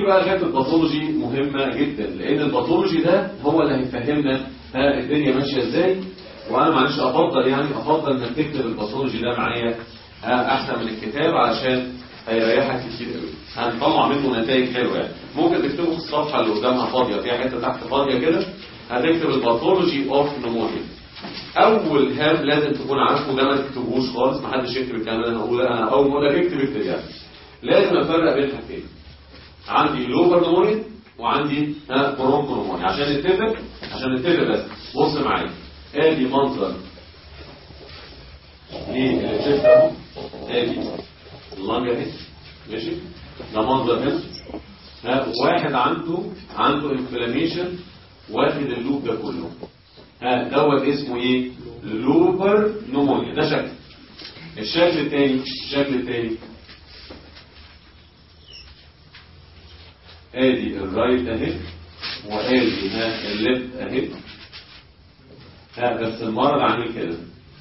بقى حته الباثولوجي مهمه جدا لان الباثولوجي ده هو اللي هيفهمنا ها الدنيا ماشيه ازاي وانا معلش افضل يعني افضل انك تكتب الباثولوجي ده معايا ها احسن من الكتاب علشان هيريحك كتير قوي هنطلع منه نتائج حلوه يعني ممكن تكتبه في الصفحه اللي قدامها فاضيه فيها حته تحت فاضيه كده هتكتب الباثولوجي اوف نمونيا اول هام لازم تكون عارفه ده ما تكتبوش خالص ما حدش يكتب الكلام اللي انا هقوله انا اول ما اقول لك اكتب اكتب يعني لازم افرق بين حاجتين عندي لوبر نمونيا وعندي ها برونكو نمونيا عشان نتفق عشان نتفق بس بص معايا ادي منظر للتست اهو ادي اللنجه اهي ماشي ده منظر هنا ها واحد عنده عنده انفلاميشن واخد اللوب ده كله ها دوت اسمه ايه لوبر نمونيا ده شكل الشكل الثاني الشكل الثاني ادي الرايت اهي وادي ها الليفت اهي ها بس المرض عامل كده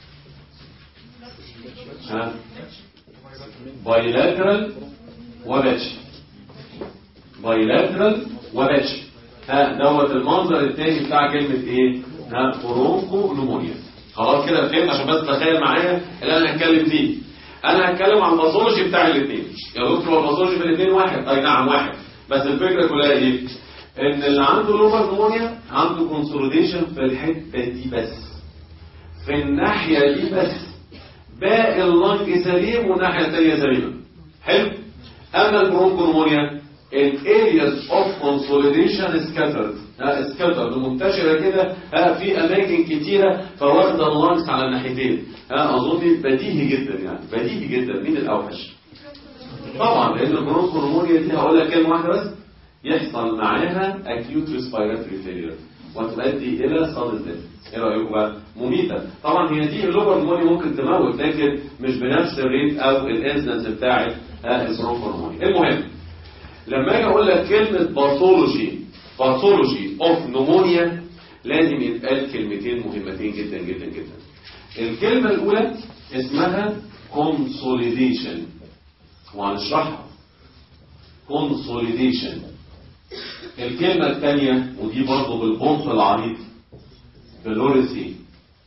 ها بايلاترال وباتش بايلاترال وباتش ها دوت المنظر الثاني بتاع كلمة ايه ها برونكو نمونيا خلاص كده فهمت عشان بس تخيل معايا اللي انا هتكلم فيه انا هتكلم عن الباثولوجي بتاع الاثنين يا دكتور هو الباثولوجي في الاثنين واحد اي نعم واحد بس الفكره كلها ايه ان اللي عنده لوبر نمونيا عنده كونسوليديشن في الحته دي بس في الناحيه دي بس باقي اللنج سليم والناحيه الثانيه سليمه حلو اما البرونكونمونيا الارياز اوف كونسوليديشن سكاترد سكاترد منتشره كده ها، في اماكن كتيره فواخده اللنجز على الناحيتين ها، اظن بديهي جدا يعني بديهي جدا مين الاوحش طبعا لان البرونكونمونيا دي هقول لك كلمه واحده بس يحصل معاها acute respiratory failure وتؤدي الى sudden death ايه رايكم بقى مميته طبعا هي دي اللوبر نمونيا ممكن تموت لكن مش بنفس الريت او الانسنس بتاعت البرونكونمونيا المهم لما اجي اقول لك كلمه باثولوجي باثولوجي اوف نمونيا لازم يتقال كلمتين مهمتين جدا جدا جدا الكلمه الاولى اسمها consolidation وهنشرحها consolidation الكلمة الثانية ودي برضه بالبنط العريض فلوريسي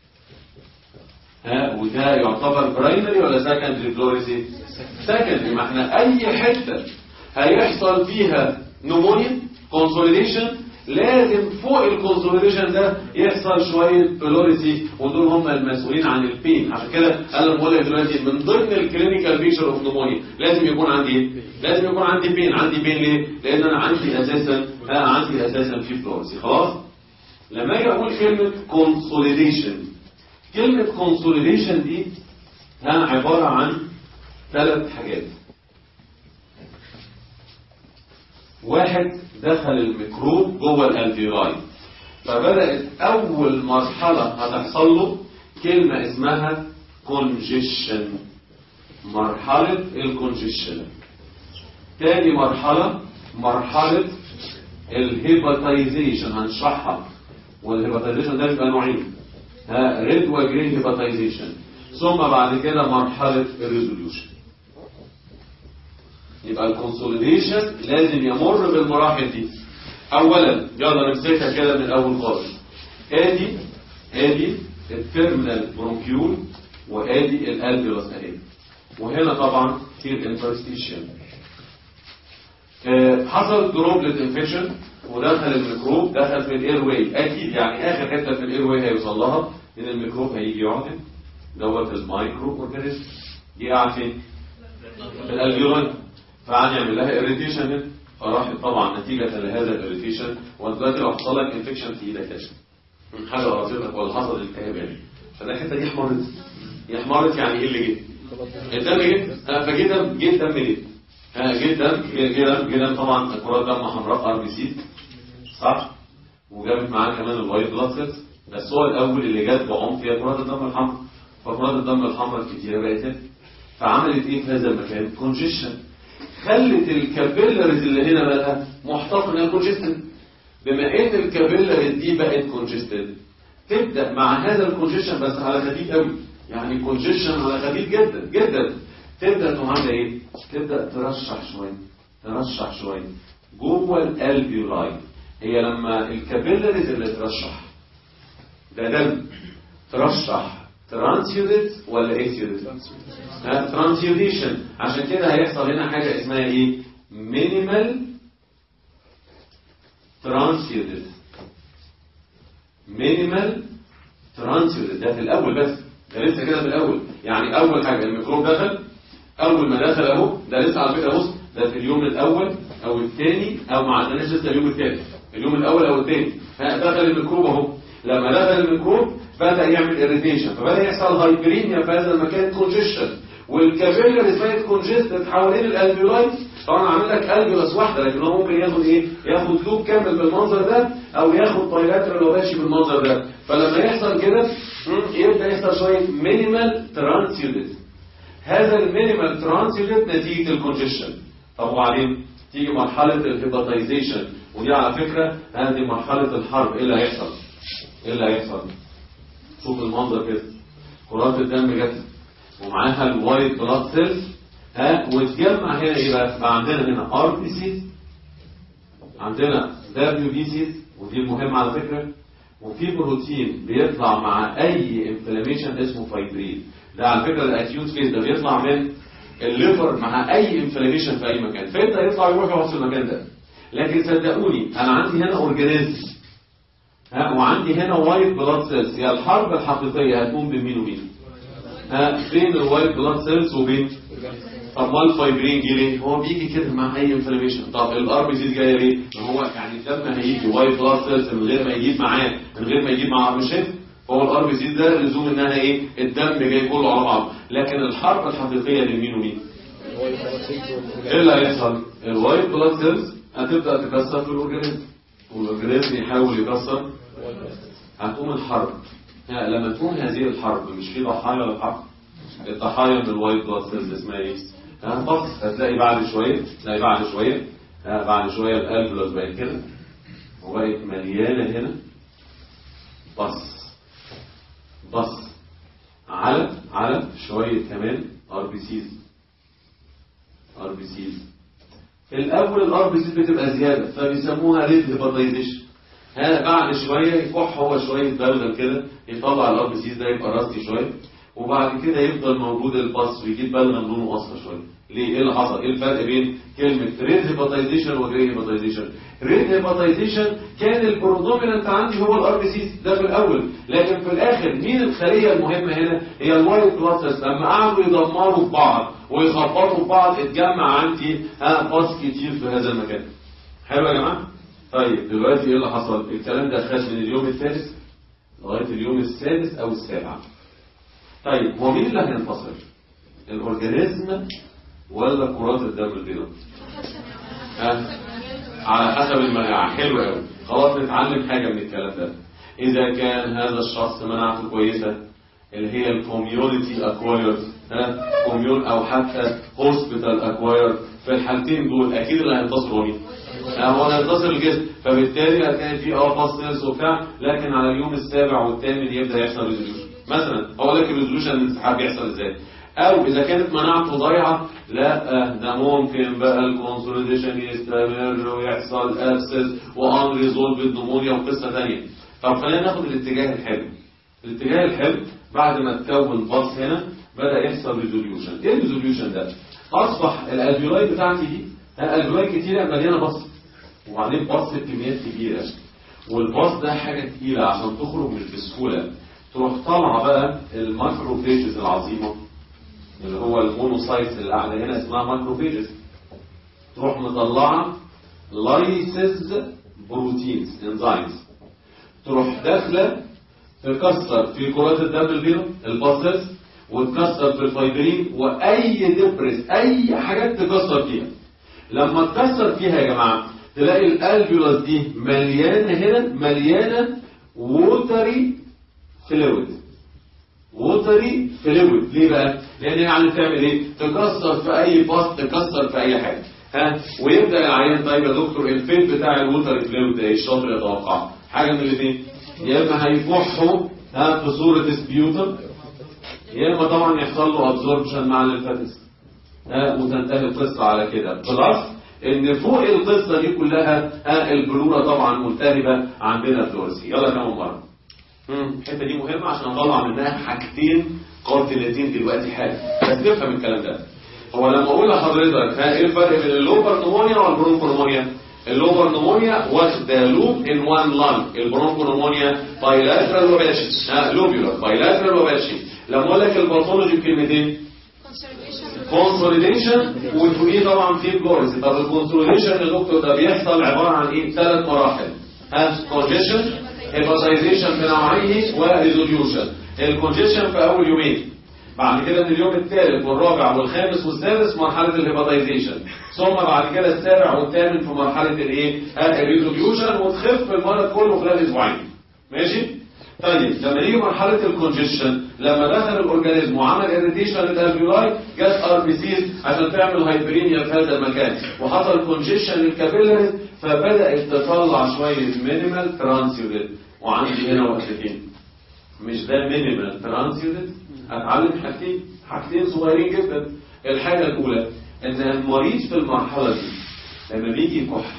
ها وده يعتبر برايمري ولا سكندري فلوريسي سكندري ما احنا اي حتة هيحصل فيها نمونيا كونسوليديشن لازم فوق الكونسوليديشن ده يحصل شوية فلوريسي ودول هم المسؤولين عن البين عشان كده انا بقول لك دلوقتي من ضمن الكلينيكال بيكتشر اوف نمونيا لازم يكون عندي ايه؟ لازم يكون عندي بين عندي بين ليه؟ لان انا عندي اساسا ها عندي اساسا في فلوريسي خلاص؟ لما اجي اقول كلمة كونسوليديشن كلمة كونسوليديشن دي ها عبارة عن ثلاث حاجات واحد دخل الميكروب جوه الالفيولاي فبدأت أول مرحلة هتحصل له كلمة اسمها كونجيشن مرحلة الكونجيشن تاني مرحلة مرحلة الهيباتيزيشن هنشرحها والهيباتيزيشن ده بيبقى نوعين ها ريد وجرين هيباتيزيشن ثم بعد كده مرحلة الريزوليوشن يبقى الكونسوليديشن لازم يمر بالمراحل دي اولا يلا نمسكها كده من الاول خالص ادي ادي التيرمينال برونكيول وادي الالفيولاس اهي وهنا طبعا في الانترستيشن حصل دروبلت انفكشن ودخل الميكروب دخل في الاير واي اكيد يعني اخر حته في الاير واي هيوصل لها ان الميكروب هيجي يقعد دوت المايكرو اورجانيزم يقع فين؟ في الالفيولاي فقعد يعمل لها اريتيشن هنا فراحت طبعا نتيجة لهذا الاريتيشن وانت دلوقتي لو حصل لك انفكشن في ايدك كده حاجة قرصتك ولا حصل التهاب يعني فده الحتة دي احمرت هي احمرت يعني ايه اللي جه؟ الدم جه آه، فجه دم جه دم ليه؟ آه، جه دم جه جه دم جه دم طبعا كرات دم حمراء ار بي سي صح؟ وجابت معاه كمان الوايت بلاد سيلز بس هو الاول اللي جت بعنف هي كرات الدم الحمراء فكرات الدم الحمراء الكتيرة بقت هنا. فعملت ايه في هذا المكان؟ كونجيشن خلت الكابيلاريز اللي هنا بقى محتقنه كونجستد بما ان الكابيلاريز دي بقت كونجستد تبدا مع هذا الكونجيشن بس على خفيف قوي يعني كونجيشن على خفيف جدا جدا تبدا تقوم عامله ايه تبدا ترشح شويه ترشح شويه جوه الالفيولاي هي لما الكابيلاريز اللي ترشح ده دم ترشح ترانسيودت ولا اكسيودت ترانسيوديشن عشان كده هيحصل هنا حاجه اسمها ايه مينيمال ترانسيودت مينيمال ترانسيودت ده في الاول بس ده لسه كده في الاول يعني اول حاجه الميكروب دخل اول ما دخل اهو ده لسه على فكره بص ده في اليوم الاول او الثاني او ما عندناش لسه اليوم الثالث اليوم الاول او الثاني دخل الميكروب اهو لما دخل الميكروب بدا يعمل اريتيشن فبدا يحصل هايبريميا في هذا المكان كونجيشن والكابيلاري سايت كونجستد حوالين الالفيولاي طبعا عامل لك الفيولاس واحده لكن هو ممكن ياخد ايه ياخد لوب كامل بالمنظر ده او ياخد بايلاترال لو ماشي بالمنظر ده فلما يحصل كده يبدا يحصل شويه مينيمال ترانسيودت هذا المينيمال ترانسيودت نتيجه الكونجيشن طب وبعدين تيجي مرحله الهيباتيزيشن ودي على فكره هذه مرحله الحرب ايه اللي هيحصل ايه اللي هيحصل شوف المنظر كده كرات الدم جت ومعاها الوايت بلاد سيلز ها وتجمع هنا ايه بقى بقى عندنا هنا ار بي سي عندنا دبليو بي سي ودي المهمه على فكره وفي بروتين بيطلع مع اي انفلاميشن اسمه فايبرين ده على فكره الاكيوت فيز ده بيطلع من الليفر مع اي انفلاميشن في اي مكان فيبدا يطلع يروح يقعد في المكان ده لكن صدقوني انا عندي هنا اورجانيزم ها وعندي هنا وايت بلاد سيلز هي الحرب الحقيقيه هتكون بين مين ومين ها بين الوايت بلاد سيلز وبين طب ما الفايبرين جه ليه؟ هو بيجي كده مع اي انفلاميشن طب الار بي سي جايه ليه؟ ما هو يعني الدم هيجي وايت بلاد سيلز من غير ما يجيب معاه من غير ما يجيب مع مشيت فهو الار بي سي ده لزوم انها ايه؟ الدم جاي كله على بعضه لكن الحرب الحقيقيه لمين ومين؟ ايه اللي هيحصل؟ الوايت بلاد سيلز هتبدا تكسر في الاورجانيزم والاورجانيزم يحاول يكسر هتقوم الحرب يعني لما تقوم هذه الحرب مش في ضحايا للحرب الضحايا من الوايت بلاد سيلز اسمها ايه؟ هتبص هتلاقي بعد شويه تلاقي بعد شويه بعد شويه الالفلوس بقت كده وبقت مليانه هنا بص بص على على شويه كمان ار بي سيز ار بي سيز في الاول الار بي سيز بتبقى زياده فبيسموها ريد هيباتيزيشن ها بعد شويه يكح هو شويه بلغم كده يطلع الار بي سيز ده يبقى راستي شويه وبعد كده يفضل موجود الباص ويجيب بلغم لونه اصفر شويه ليه ايه اللي حصل ايه الفرق بين كلمه ريد هيباتيزيشن وجري هيباتيزيشن ريد هيباتيزيشن كان البرودومينانت عندي هو الار بي سيز ده في الاول لكن في الاخر مين الخليه المهمه هنا هي الوايت بلاد سيلز لما قعدوا يدمروا في بعض ويخبطوا في بعض اتجمع عندي ها باص كتير في هذا المكان حلو يا جماعه طيب دلوقتي ايه اللي حصل الكلام ده خد من اليوم الثالث لغايه اليوم السادس او السابع طيب هو مين اللي هينتصر الاورجانيزم ولا كرات الدم البيضاء ها على حسب المناعه حلو قوي خلاص نتعلم حاجه من الكلام ده اذا كان هذا الشخص مناعته كويسه اللي هي الكوميونتي اكوايرد ها كوميون او حتى هوسبيتال اكوايرد في الحالتين دول اكيد اللي هينتصر هو مين هو هينتصر الجسم فبالتالي هتلاقي في اه باس سيلز وبتاع لكن على اليوم السابع والثامن يبدا يحصل ريزوليوشن مثلا اقول لك الريزوليوشن الانسحاب بيحصل ازاي او اذا كانت مناعته ضايعه لا ده ممكن بقى الكونسوليديشن يستمر ويحصل ابسس وان ريزولف النمونيا وقصه ثانيه طب خلينا ناخد الاتجاه الحلو الاتجاه الحلو بعد ما تكون باص هنا بدا يحصل ريزوليوشن ايه الريزوليوشن ده اصبح الالفيولاي بتاعتي دي الالفيولاي كتيره مليانه باص وبعدين باص بكميات كبيره والباص ده حاجه تقيله عشان تخرج مش بسهوله تروح طالعه بقى الماكروفيجز العظيمه اللي هو المونوسايتس اللي قاعده هنا اسمها ماكروفيجز تروح مطلعه لايسز بروتينز انزيمز تروح داخله تكسر في كرات الدم البيضاء الباسلز وتكسر في الفايبرين واي دبرس اي حاجات تكسر فيها لما تكسر فيها يا جماعه تلاقي الالفيولاس دي مليانه هنا مليانه ووتري فلويد ووتري فلويد ليه بقى؟ لان يعني تعمل ايه؟ تكسر في اي باص تكسر في اي حاجه ها ويبدا العيان طيب يا دكتور الفيت بتاع الووتري فلويد ده ايه الشاطر يتوقع حاجه من الاثنين يا اما هيفحوا ها في صوره سبيوتر يا اما طبعا يحصل له ابزوربشن مع الليمفاتيس ها وتنتهي القصه على كده بلس ان فوق القصه دي كلها ها البلوره طبعا ملتهبه عندنا فلورسي يلا كمان مره مم، الحته دي مهمه عشان اطلع منها حاجتين قاتلتين دلوقتي حالا بس تفهم الكلام ده هو لما اقول لحضرتك ها ايه الفرق بين اللوبر نمونيا والبرونكو نمونيا اللوبر نمونيا واخده لوب ان وان لانج البرونكو نمونيا بايلاترال وباشي ها لوبيولار بايلاترال وباشي لما اقول لك الباثولوجي بكلمتين كونسوليديشن وتقولي طبعا في الجورس طب الكونسوليديشن يا دكتور ده بيحصل عباره عن ايه ثلاث مراحل ها كونجيشن هيباتايزيشن بنوعيه وريزوليوشن الكونجيشن في اول يومين بعد كده من اليوم الثالث والرابع والخامس والسادس مرحله الهيباتايزيشن ثم بعد كده السابع والثامن في مرحله الايه ها الريزوليوشن وتخف المرض كله خلال اسبوعين ماشي طيب لما يجي مرحله الكونجيشن لما دخل الاورجانيزم وعمل اريتيشن للالفيولاي جت ار بي سيز عشان تعمل هايبرينيا في هذا المكان وحصل كونجيشن للكابيلاريز فبدات تطلع شويه مينيمال ترانسيوديت وعندي هنا وقفتين مش ده مينيمال ترانسيوديت اتعلم حاجتين حاجتين صغيرين جدا الحاجه الاولى ان المريض في المرحله دي لما بيجي يكح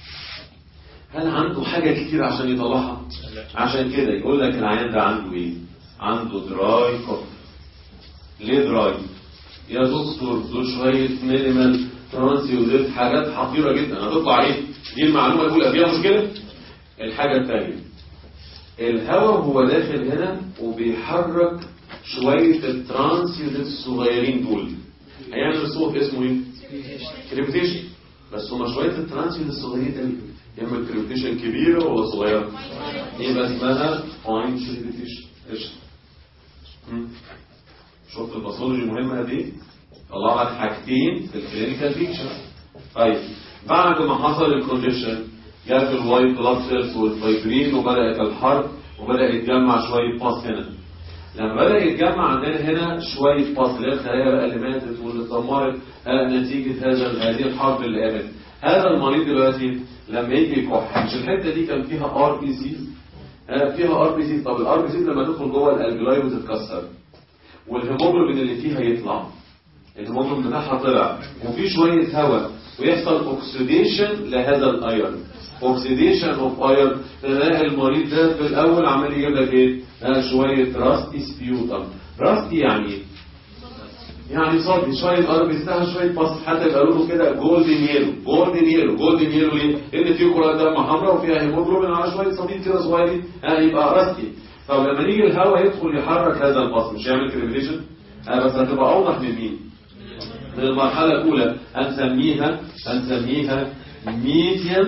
هل عنده حاجة كتير عشان يطلعها عشان كده يقول لك العيان ده عنده ايه عنده دراي كوف ليه دراي يا دكتور دول شوية مينيمال ترانسيوديت حاجات خطيرة جدا هتطلع ايه دي المعلومة الاولى فيها مشكلة الحاجة الثانية الهواء هو داخل هنا وبيحرك شوية الترانسيوديت الصغيرين دول هيعمل صوت اسمه ايه كريبتيشن بس هما شوية الترانسيوديت الصغيرين قوي يعمل كريبتيشن كبيرة ولا صغيرة يبقى اسمها فاين كريبتيشن قشطة مم. شفت الباثولوجي مهمة قد ايه طلع لك حاجتين في الكلينيكال بيكتشر طيب بعد ما حصل الكونجيشن جات الوايت بلاد سيلز والفايبرين وبدات الحرب وبدا يتجمع شويه باس هنا لما بدا يتجمع عندنا هنا شويه باس اللي هي الخلايا بقى اللي ماتت واللي اتدمرت آه، نتيجه هذا هذه الحرب اللي قامت هذا المريض دلوقتي لما يجي يكح مش الحته دي كان فيها ار بي سيز فيها ار بي سيز طب الار بي سيز لما تدخل جوه الالفيولاي وتتكسر والهيموجلوبين اللي فيها يطلع الهيموجلوبين بتاعها طلع وفي شويه هواء ويحصل اوكسيديشن لهذا الايرون اوكسيديشن اوف ايرون تلاقي المريض ده في الاول عمال يجيب لك ايه آه شويه راستي سبيوتم راستي يعني ايه يعني صافي شويه ارض بيستاهل شويه بصل حتى يبقى لونه كده جولدن يلو جولدن يلو جولدن يلو ليه؟ لان فيه كرات دم حمراء وفيها هيموجلوبين على شويه صديد كده صغيرين يعني يبقى راستي طب لما يجي الهواء يدخل يحرك هذا البصل مش يعمل كريبليشن؟ آه بس هتبقى اوضح من مين؟ من المرحله الاولى هنسميها هنسميها medium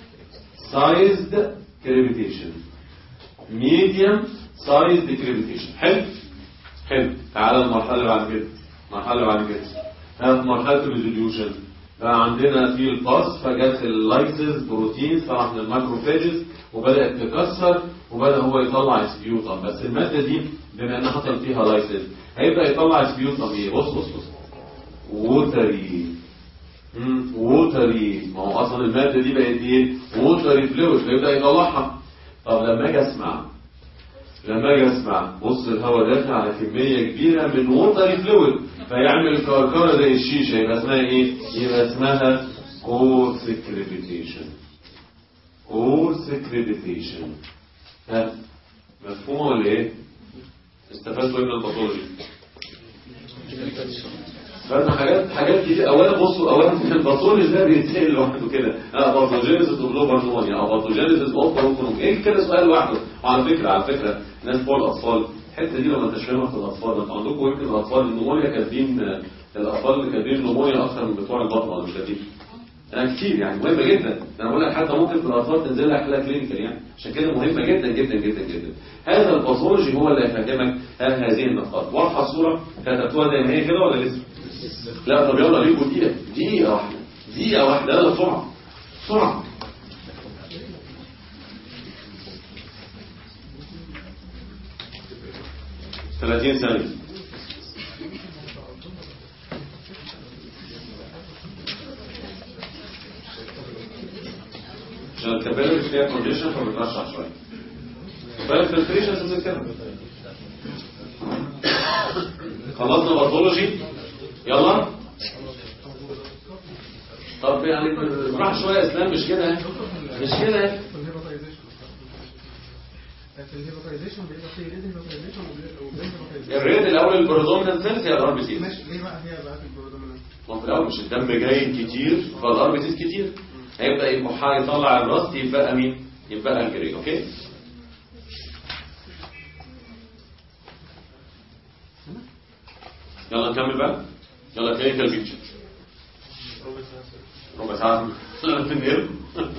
sized crepitation medium sized crepitation حلو حلو تعالى المرحله اللي بعد كده المرحله اللي بعد كده ها مرحله الريزوليوشن بقى عندنا في الباس فجت اللايسز بروتين طلع من الماكروفاجز وبدات تكسر وبدا هو يطلع سبيوتم بس الماده دي بما انها حصل فيها لايسز هيبدا يطلع سبيوتم ايه بص بص بص ووتري ووتري ما هو اصلا الماده دي بقت ايه ووتري فلويد فيبدا يطلعها طب لما اجي اسمع لما اجي اسمع بص الهواء داخل على كميه كبيره من ووتري فلويد فيعمل كركره زي الشيشه يبقى اسمها ايه يبقى اسمها اور سكريبيتيشن اور سكريبيتيشن ها مفهومه ولا ايه استفدتوا ايه من الباثولوجي فانا حاجات حاجات كتير اولا بصوا اولا الباثولوجي ده بيتسال لوحده كده اه باثوجينيسيس اوف لوبر نمونيا او باثوجينيسيس اوف برونكونوم ايه كده سؤال لوحده وعلى فكره على فكره ناس فوق الاطفال الحته دي لو ما انتش فاهمها في الاطفال انتوا عندكم يمكن الاطفال النمونيا كاتبين الاطفال اللي كاتبين النمونيا اكثر من بتوع البطنه ولا مش كاتبين انا كتير يعني مهمه جدا انا بقول لك حتى ممكن في الاطفال تنزل لك حاله كلينيكال يعني عشان كده مهمه جدا جدا جدا جدا هذا الباثولوجي هو اللي هيفهمك هذه النقاط واضحه الصوره كتبتوها زي ما هي كده ولا لسه لا طب يلا بيكم دقيقه دقيقه واحده دقيقه واحده يلا بسرعه بسرعه ثلاثين ثانية عشان الكابيلاري فيها كونديشن فبترشح شوية فالفلتريشن تنزل كده خلصنا باثولوجي يلا طب يعني راح شويه اسلام مش كده مش كده في الهيباتايزيشن في الهيباتايزيشن بيبقى فيه ريد هيباتايزيشن وبين هيباتايزيشن الريد الاول البروزومينانت سيلز هي الار بي سي ماشي ليه بقى هي بقى في البرودومينانت ما في الاول مش الدم جاي كتير فالار بي سيز كتير هيبدا يبقى حاجه يطلع الراست يبقى مين يبقى الجري اوكي يلا نكمل بقى يلا كلينيكال بيكتشر ربع ساعه لا في النير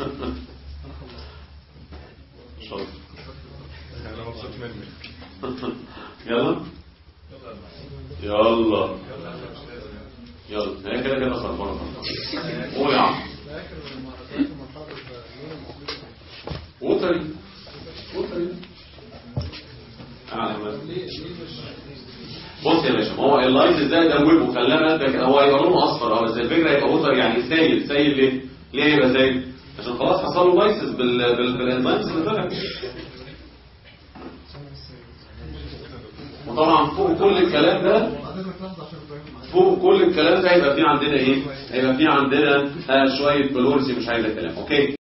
شاطر انا مبسوط منك يلا يلا يلا هي كده كده خربانه قول يا عم فاكر لما رجعت مرحله النوم وتري وتري تعالى يا مازن. ليه ليه مش بص يا باشا ما هو اللايت ازاي دوبه خلانا ده كده- هو هيبقى لونه اصفر اه بس الفكره هيبقى وتر يعني سايل سايل ليه؟ ليه هيبقى سايل؟ عشان خلاص حصل له لايسس بال بال بالانزيمز اللي طلعت وطبعا فوق كل الكلام ده بعدين لحظه عشان افهم معاك فوق كل الكلام ده هيبقى في عندنا ايه؟ هيبقى في عندنا آه شويه بلورسي مش عايزه كلام اوكي